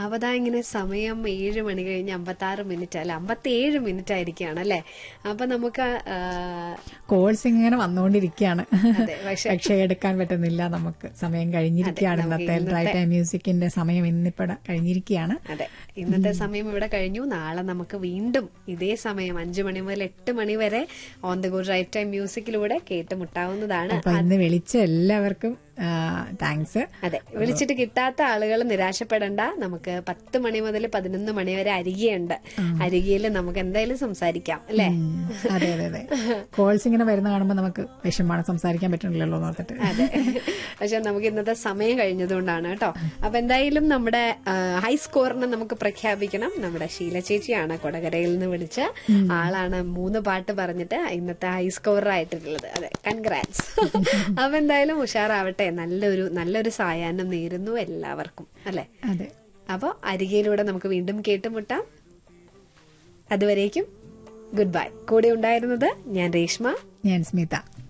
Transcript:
അപ്പൊ അതാ ഇങ്ങനെ സമയം ഏഴ് മണി കഴിഞ്ഞ് അമ്പത്തി ആറ് മിനിറ്റ് അല്ല അമ്പത്തി ഏഴ് മിനിറ്റ് ആയിരിക്കുകയാണ് അല്ലെ അപ്പൊ നമുക്ക് ആ, കോൾസ് ഇങ്ങനെ വന്നുകൊണ്ടിരിക്കുകയാണ് അതെ, പക്ഷെ- പക്ഷെ എടുക്കാൻ പറ്റുന്നില്ല നമുക്ക് സമയം കഴിഞ്ഞിരിക്കുകയാണ് അതെ, നമുക്ക് ഇന്നത്തെ ഡ്രൈ ടൈം മ്യൂസിക്കിന്റെ സമയം ഇന്നിപ്പോ കഴിഞ്ഞിരിക്കുകയാണ് അതെ ഇന്നത്തെ സമയം ഇവിടെ കഴിഞ്ഞു നാളെ നമുക്ക് വീണ്ടും ഇതേ സമയം അഞ്ചു മണി മുതൽ എട്ട് മണി വരെ on the good right time മ്യൂസിക്കിലൂടെ കേട്ടുമുട്ടാവുന്നതാണ് അപ്പൊ ഇന്ന് വിളിച്ച എല്ലാവർക്കും താങ്ക്സ് അതെ വിളിച്ചിട്ട് കിട്ടാത്ത ആളുകൾ നിരാശപ്പെടണ്ട നമുക്ക് പത്ത് മണി മുതൽ പതിനൊന്ന് മണി വരെ അരികയുണ്ട് അരികയിൽ നമുക്ക് എന്തായാലും സംസാരിക്കാം അല്ലെ അതെ അതെ അതെ കോൾസ് ഇങ്ങനെ വരുന്ന കാണുമ്പോൾ നമുക്ക് വിഷമാണ് സംസാരിക്കാൻ പറ്റണില്ലല്ലോ എന്ന് ഓർത്തിട്ട് അതെ പക്ഷെ നമുക്ക് ഇന്നത്തെ സമയം കഴിഞ്ഞതുകൊണ്ടാണ് കേട്ടോ അപ്പൊ എന്തായാലും നമ്മുടെ ആ, ഹൈ സ്കോറിനെ നമുക്ക് പ്രഖ്യാപിക്കണം നമ്മുടെ ശീല ചേച്ചിയാണ് കൊടകരയിൽ നിന്ന് വിളിച്ച ആളാണ് മൂന്ന് പാട്ട് പറഞ്ഞിട്ട് ഇന്നത്തെ ഹൈ സ്കോറർ ആയിട്ടുള്ളത് അതെ കൺഗ്രാറ്റ്സ് അപ്പൊ എന്തായാലും ഉഷാറാവട്ടെ നല്ലൊരു നല്ലൊരു സായാഹ്നം നേരുന്നു എല്ലാവർക്കും അല്ലെ അതെ അപ്പോൾ അരികയിലൂടെ നമുക്ക് വീണ്ടും കേട്ടുമുട്ടാം അതുവരേക്കും ഗുഡ് ബൈ കൂടെ ഉണ്ടായിരുന്നത് ഞാൻ രേഷ്മ ഞാൻ സ്മിത